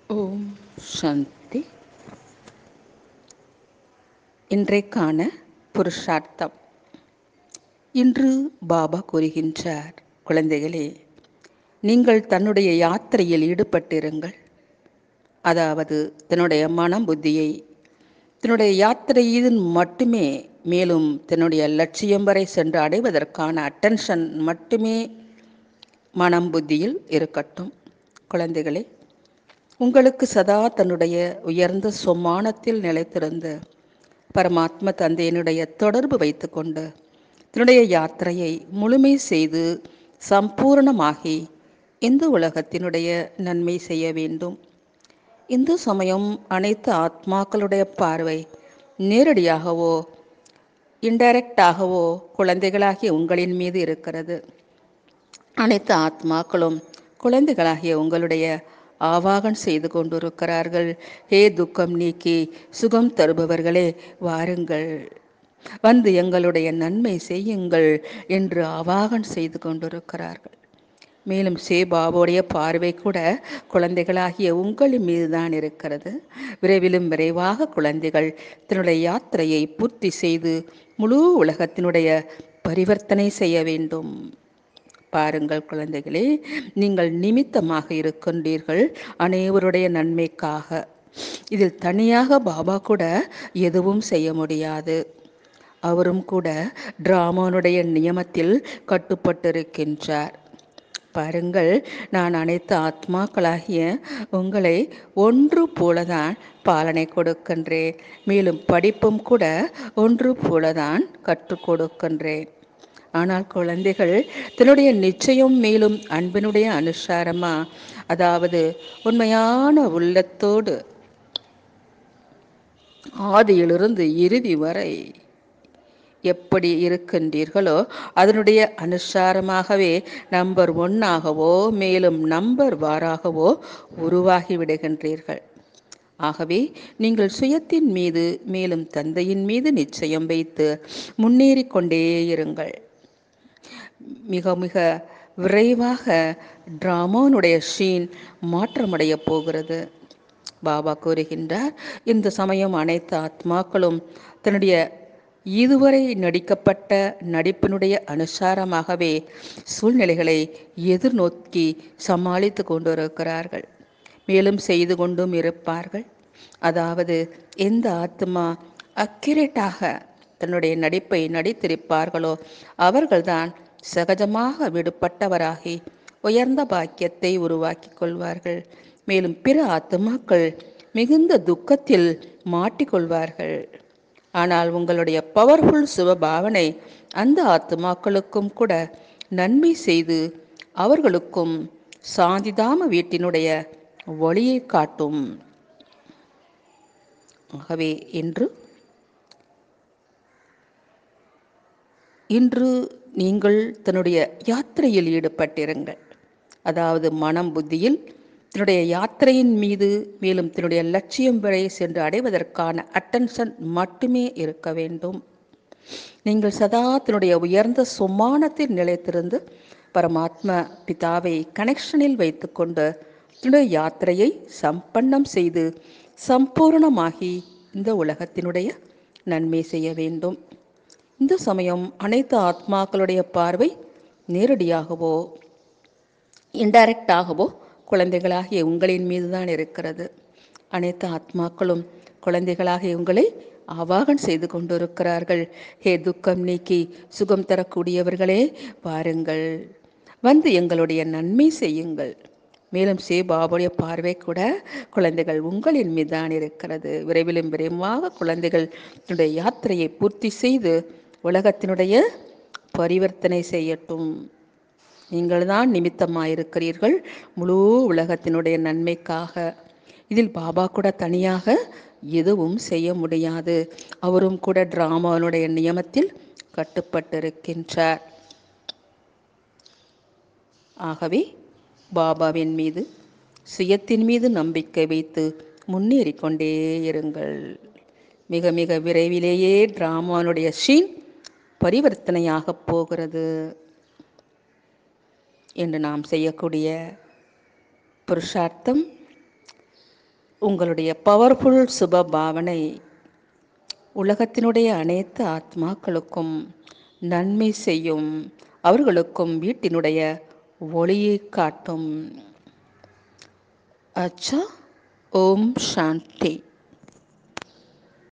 ஓம் சாந்தி இன்றைக்கான புருஷார்த்தம் இன்று பாபா கூறுகின்றார் குழந்தைகளே நீங்கள் தன்னுடைய யாத்திரையில் ஈடுபட்டிருங்கள் அதாவது தன்னுடைய மனம் புத்தியை தன்னுடைய யாத்திரையின் மட்டுமே மேலும் தன்னுடைய லட்சியம் வரை சென்று அடைவதற்கான அட்டென்ஷன் மட்டுமே மனம் புத்தியில் இருக்கட்டும் குழந்தைகளே உங்களுக்கு சதா தன்னுடைய உயர்ந்த சொமானத்தில் நிலைத்திருந்த பரமாத்ம தந்தையினுடைய தொடர்பு வைத்துக்கொண்டு தன்னுடைய யாத்திரையை முழுமை செய்து சம்பூர்ணமாகி இந்த உலகத்தினுடைய நன்மை செய்ய வேண்டும் இந்து சமயம் அனைத்து ஆத்மாக்களுடைய பார்வை நேரடியாகவோ இன்டைரக்டாகவோ குழந்தைகளாகிய உங்களின் மீது இருக்கிறது அனைத்து ஆத்மாக்களும் குழந்தைகளாகிய உங்களுடைய ஆவாகன் செய்து கொண்டிருக்கிறார்கள் ஹே துக்கம் நீக்கி சுகம் தருபவர்களே வாருங்கள் வந்து எங்களுடைய நன்மை செய்யுங்கள் என்று ஆவாகன் செய்து கொண்டிருக்கிறார்கள் மேலும் சேபாவுடைய பார்வை கூட குழந்தைகளாகிய உங்களின் மீதுதான் இருக்கிறது விரைவிலும் விரைவாக குழந்தைகள் தன்னுடைய யாத்திரையை பூர்த்தி செய்து முழு உலகத்தினுடைய பரிவர்த்தனை செய்ய வேண்டும் பாருங்கள் குழந்தைகளே நீங்கள் நிமித்தமாக இருக்கின்றீர்கள் அனைவருடைய நன்மைக்காக இதில் தனியாக பாபா கூட எதுவும் செய்ய முடியாது அவரும் கூட டிராமானுடைய நியமத்தில் கட்டுப்பட்டிருக்கின்றார் பாருங்கள் நான் அனைத்து ஆத்மாக்களாகிய உங்களை ஒன்று போலதான் பாலனை கொடுக்கின்றேன் மேலும் படிப்பும் கூட ஒன்று போலதான் கற்றுக் கொடுக்கின்றேன் ஆனால் குழந்தைகள் தன்னுடைய நிச்சயம் மேலும் அன்பினுடைய அனுசாரமா அதாவது உண்மையான உள்ளத்தோடு ஆதியிலிருந்து இறுதி வரை எப்படி இருக்கின்றீர்களோ அதனுடைய அனுசாரமாகவே நம்பர் ஒன்னாகவோ மேலும் நம்பர் வாராகவோ உருவாகி விடுகின்றீர்கள் ஆகவே நீங்கள் சுயத்தின் மீது மேலும் தந்தையின் மீது நிச்சயம் வைத்து முன்னேறி கொண்டே இருங்கள் மிக மிக விரைவாக டிராமானுடைய ஷீன் மாற்றமடைய போகிறது பாபா கூறுகின்றார் இந்த சமயம் அனைத்து ஆத்மாக்களும் தன்னுடைய இதுவரை நடிக்கப்பட்ட நடிப்பினுடைய அனுசாரமாகவே சூழ்நிலைகளை எதிர்நோக்கி சமாளித்து கொண்டிருக்கிறார்கள் மேலும் செய்து கொண்டும் இருப்பார்கள் அதாவது எந்த ஆத்மா அக்யூரேட்டாக தன்னுடைய நடிப்பை நடித்திருப்பார்களோ அவர்கள்தான் சகஜமாக விடுபட்டவராகி உயர்ந்த பாக்கியத்தை உருவாக்கி கொள்வார்கள் மேலும் பிற ஆத்மாக்கள் மிகுந்த துக்கத்தில் மாட்டிக்கொள்வார்கள் ஆனால் உங்களுடைய பவர்ஃபுல் சுபபாவனை அந்த ஆத்மாக்களுக்கும் கூட நன்மை செய்து அவர்களுக்கும் சாந்திதாம வீட்டினுடைய ஒளியை காட்டும் ஆகவே இன்று இன்று நீங்கள் தன்னுடைய யாத்திரையில் ஈடுபட்டிருங்கள் அதாவது மனம் புத்தியில் தன்னுடைய யாத்திரையின் மீது மேலும் தன்னுடைய லட்சியம் வரை சென்று அடைவதற்கான அட்டென்ஷன் மட்டுமே இருக்க வேண்டும் நீங்கள் சதா தன்னுடைய உயர்ந்த சுமானத்தில் நிலைத்திருந்து பரமாத்ம பிதாவை கனெக்ஷனில் வைத்துக்கொண்டு தன்னுடைய யாத்திரையை சம்பன்னம் செய்து சம்பூர்ணமாகி இந்த உலகத்தினுடைய நன்மை செய்ய வேண்டும் இந்த சமயம் அனைத்து ஆத்மாக்களுடைய பார்வை நேரடியாகவோ இன்டைரக்டாகவோ குழந்தைகளாகிய உங்களின் மீதுதான் இருக்கிறது அனைத்து ஆத்மாக்களும் குழந்தைகளாகிய உங்களை ஆவாகன் செய்து கொண்டிருக்கிறார்கள் ஹே துக்கம் நீக்கி சுகம் தரக்கூடியவர்களே பாருங்கள் வந்து எங்களுடைய நன்மை செய்யுங்கள் மேலும் சேபாவுடைய பார்வை கூட குழந்தைகள் உங்களின் மீதுதான் இருக்கிறது விரைவிலும் விரைவாக குழந்தைகள் தன்னுடைய யாத்திரையை பூர்த்தி செய்து உலகத்தினுடைய பரிவர்த்தனை செய்யட்டும் நீங்கள் தான் நிமித்தமாயிருக்கிறீர்கள் முழு உலகத்தினுடைய நன்மைக்காக இதில் பாபா கூட தனியாக எதுவும் செய்ய முடியாது அவரும் கூட டிராமாவினுடைய நியமத்தில் கட்டுப்பட்டிருக்கின்றார் ஆகவே பாபாவின் மீது சுயத்தின் மீது நம்பிக்கை வைத்து முன்னேறி கொண்டே இருங்கள் மிக மிக விரைவிலேயே டிராமானுடைய ஷீன் பரிவர்த்தனையாக போகிறது என்று நாம் செய்யக்கூடிய புருஷார்த்தம் உங்களுடைய பவர்ஃபுல் சுப பாவனை உலகத்தினுடைய அனைத்து ஆத்மாக்களுக்கும் நன்மை செய்யும் அவர்களுக்கும் வீட்டினுடைய ஒளியை காட்டும் அச்சா ஓம் சாந்தி